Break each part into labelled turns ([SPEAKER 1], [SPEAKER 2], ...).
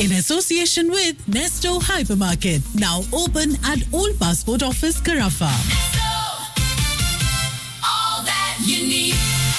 [SPEAKER 1] in association with Nesto Hypermarket, now open at Old Passport Office, Carafa.
[SPEAKER 2] all that you need.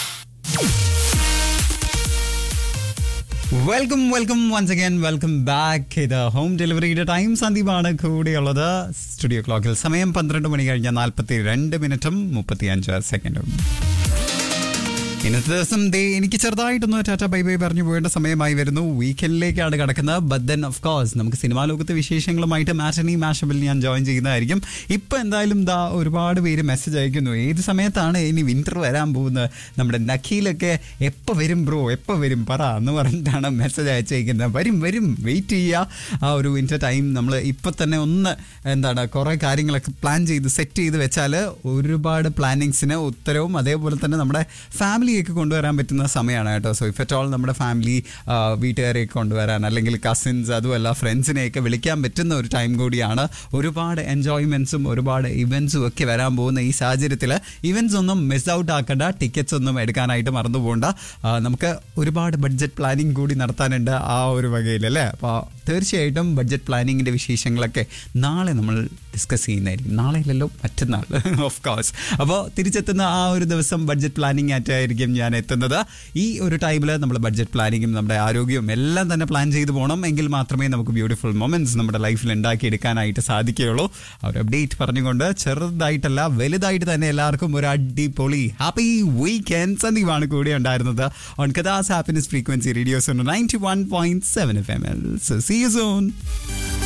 [SPEAKER 3] Welcome welcome once again welcome back ഇത് home ഡെലിവറിയുടെ time സന്ദീപാണ് കൂടെയുള്ളത് studio ക്ലോക്കിൽ സമയം പന്ത്രണ്ട് മണി കഴിഞ്ഞ നാൽപ്പത്തി രണ്ട് മിനിറ്റും മുപ്പത്തി അഞ്ച് സെക്കൻഡും ഇന്നത്തെ ദിവസം ദേ എനിക്ക് ചെറുതായിട്ടൊന്ന് ടാറ്റ ബൈ ബൈ പറഞ്ഞു പോകേണ്ട സമയമായി വരുന്നു വീക്കെൻഡിലേക്കാണ് കിടക്കുന്നത് ബട്ട് ദെൻ ഓഫ് കോഴ്സ് നമുക്ക് സിനിമാ ലോകത്തെ വിശേഷങ്ങളുമായിട്ട് മാറ്റനി മാഷബിൽ ഞാൻ ജോയിൻ ചെയ്യുന്നതായിരിക്കും ഇപ്പം എന്തായാലും ദാ ഒരുപാട് പേര് മെസ്സേജ് അയക്കുന്നു ഏത് സമയത്താണ് ഇനി വിന്റർ വരാൻ പോകുന്നത് നമ്മുടെ നഖീലൊക്കെ എപ്പോൾ വരും ബ്രോ എപ്പോൾ വരും പറ എന്ന് പറഞ്ഞിട്ടാണ് മെസ്സേജ് അയച്ചേക്കുന്നത് വരും വരും വെയിറ്റ് ചെയ്യുക ആ ഒരു വിന്റർ ടൈം നമ്മൾ ഇപ്പം തന്നെ ഒന്ന് എന്താണ് കുറേ കാര്യങ്ങളൊക്കെ പ്ലാൻ ചെയ്ത് സെറ്റ് ചെയ്ത് വെച്ചാൽ ഒരുപാട് പ്ലാനിങ്സിന് ഉത്തരവും അതേപോലെ തന്നെ നമ്മുടെ ഫാമിലിയൊക്കെ കൊണ്ടുവരാൻ പറ്റുന്ന സമയമാണ് കേട്ടോ സോ ഇഫ് അറ്റ് ഓൾ നമ്മുടെ ഫാമിലി വീട്ടുകാരെയൊക്കെ കൊണ്ടുവരാൻ അല്ലെങ്കിൽ കസിൻസ് അതുമല്ല ഫ്രണ്ട്സിനെയൊക്കെ വിളിക്കാൻ പറ്റുന്ന ഒരു ടൈം കൂടിയാണ് ഒരുപാട് എൻജോയ്മെൻറ്റ്സും ഒരുപാട് ഇവൻറ്റ്സും ഒക്കെ വരാൻ പോകുന്ന ഈ സാഹചര്യത്തിൽ ഇവൻറ്റ്സ് ഒന്നും മിസ് ഔട്ട് ആക്കേണ്ട ടിക്കറ്റ്സ് ഒന്നും എടുക്കാനായിട്ട് മറന്നു പോകണ്ട ആ, നമുക്ക് ഒരുപാട് ബഡ്ജറ്റ് പ്ലാനിങ് കൂടി നടത്താനുണ്ട് ആ ഒരു വകയിൽ അല്ലേ അപ്പോൾ തീർച്ചയായിട്ടും ബഡ്ജറ്റ് പ്ലാനിങ്ങിൻ്റെ വിശേഷങ്ങളൊക്കെ നാളെ നമ്മൾ ഡിസ്കസ് ചെയ്യുന്നതായിരിക്കും നാളെ അല്ലല്ലോ മറ്റന്നാൾ ഓഫ് കോഴ്സ് അപ്പോൾ തിരിച്ചെത്തുന്ന ആ ഒരു ദിവസം ബഡ്ജറ്റ് പ്ലാനിങ് ആയിട്ടായിരിക്കും ഞാൻ എത്തുന്നത് ഈ ഒരു ടൈമിൽ നമ്മൾ ബഡ്ജറ്റ് പ്ലാനിങ്ങും നമ്മുടെ ആരോഗ്യവും എല്ലാം തന്നെ പ്ലാൻ ചെയ്ത് പോകണം എങ്കിൽ മാത്രമേ നമുക്ക് ബ്യൂട്ടിഫുൾ മൊമെന്റ്സ് നമ്മുടെ ലൈഫിൽ ഉണ്ടാക്കിയെടുക്കാനായിട്ട് സാധിക്കുകയുള്ളൂ ആ ഒരു അപ്ഡേറ്റ് പറഞ്ഞുകൊണ്ട് ചെറുതായിട്ടല്ല വലുതായിട്ട് തന്നെ എല്ലാവർക്കും ഒരു അടിപൊളി ഹാപ്പി വീക്കെൻഡ് സന്ദീപാണ് കൂടെ ഉണ്ടായിരുന്നത് ഓൺ കഥാസ് happiness frequency radio's ninety one point seven F M L C U zone